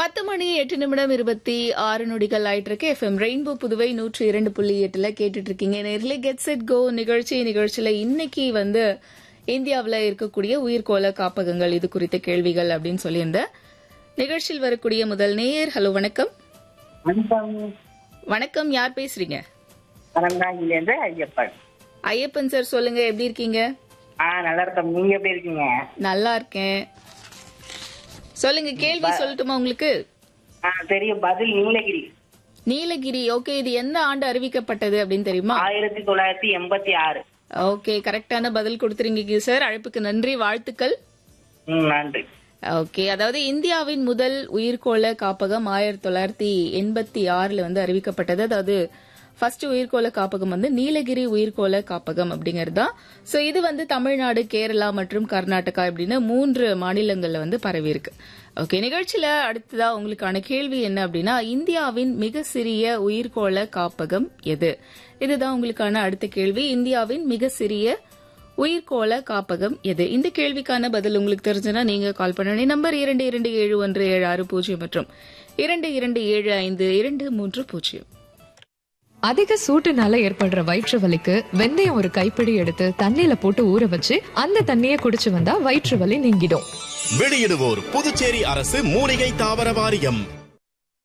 பத்து மணி எட்டு நிமிடம் இருபத்தி ஆறு நொடிகள் ஆயிட்டு இருக்கு எஃப்எம் ரெயின்போ புதுவை நூற்றி இரண்டு புள்ளி எட்டுல கேட்டுட்டு இருக்கீங்க நேரில் கெட் செட் கோ நிகழ்ச்சி நிகழ்ச்சியில இன்னைக்கு வந்து இந்தியாவில் இருக்கக்கூடிய உயிர்கோள காப்பகங்கள் இது குறித்த கேள்விகள் அப்படின்னு சொல்லியிருந்தேன் நிகழ்ச்சியில் வரக்கூடிய முதல் நேயர் ஹலோ வணக்கம் வணக்கம் வணக்கம் யார் பேசுறீங்க பரந்தாங்கிலேருந்து ஐயப்பன் ஐயப்பன் சார் சொல்லுங்க எப்படி இருக்கீங்க ஆ நல்லா இருக்கேன் நீங்க எப்படி இருக்கீங்க நல்லா இருக்கேன் சொல்லுங்க கேள்வி சொல்லட்டுமா உங்களுக்கு ஆ தெரியும் பதில் நீலகிரி நீலகிரி ஓகே இது எந்த ஆண்டு அறிவிக்கப்பட்டது அப்படின்னு தெரியுமா ஆயிரத்தி தொள்ளாயிரத்தி எண்பத்தி ஆறு ஓகே கரெக்டான பதில் கொடுத்துருங்க சார் அழைப்புக்கு நன்றி வாழ்த்துக்கள் ம் நன்றி ஓகே அதாவது இந்தியாவின் முதல் உயிர்கோள காப்பகம் ஆயிரத்தி தொள்ளாயிரத்தி எண்பத்தி ஆறுல வந்து அறிவிக்கப்பட்டது அதாவது ஃபர்ஸ்ட் உயிர்கோள காப்பகம் வந்து நீலகிரி உயிர்கோள காப்பகம் அப்படிங்கிறது தான் ஸோ இது வந்து தமிழ்நாடு கேரளா மற்றும் கர்நாடகா இப்படின்னு மூன்று மாநிலங்கள்ல வந்து பரவி இருக்கு ஓகே நிகழ்ச்சியில அடுத்ததா உங்களுக்கான கேள்வி என்ன அப்படின்னா இந்தியாவின் மிக சிறிய உயிர்கோள காப்பகம் எது இதுதான் உங்களுக்கான அடுத்த கேள்வி இந்தியாவின் மிக சிறிய உயிர்கோள காப்பகம் எது இந்த கேள்விக்கான பதில் உங்களுக்கு தெரிஞ்சுன்னா நீங்க கால் பண்ணணும் நம்பர் இரண்டு இரண்டு ஏழு ஒன்று ஏழு ஆறு பூஜ்ஜியம் மற்றும் இரண்டு இரண்டு ஏழு ஐந்து இரண்டு மூன்று பூஜ்ஜியம் அதிக சூட்டுனால ஏற்படுற வயிற்று வலிக்கு வெந்தயம் ஒரு கைப்பிடி எடுத்து தண்ணியில போட்டு ஊற வச்சு அந்த தண்ணியை குடிச்சு வந்தா வயிற்று வலி நீங்கிடும் வெளியிடுவோர் புதுச்சேரி அரசு மூலிகை தாவர வாரியம்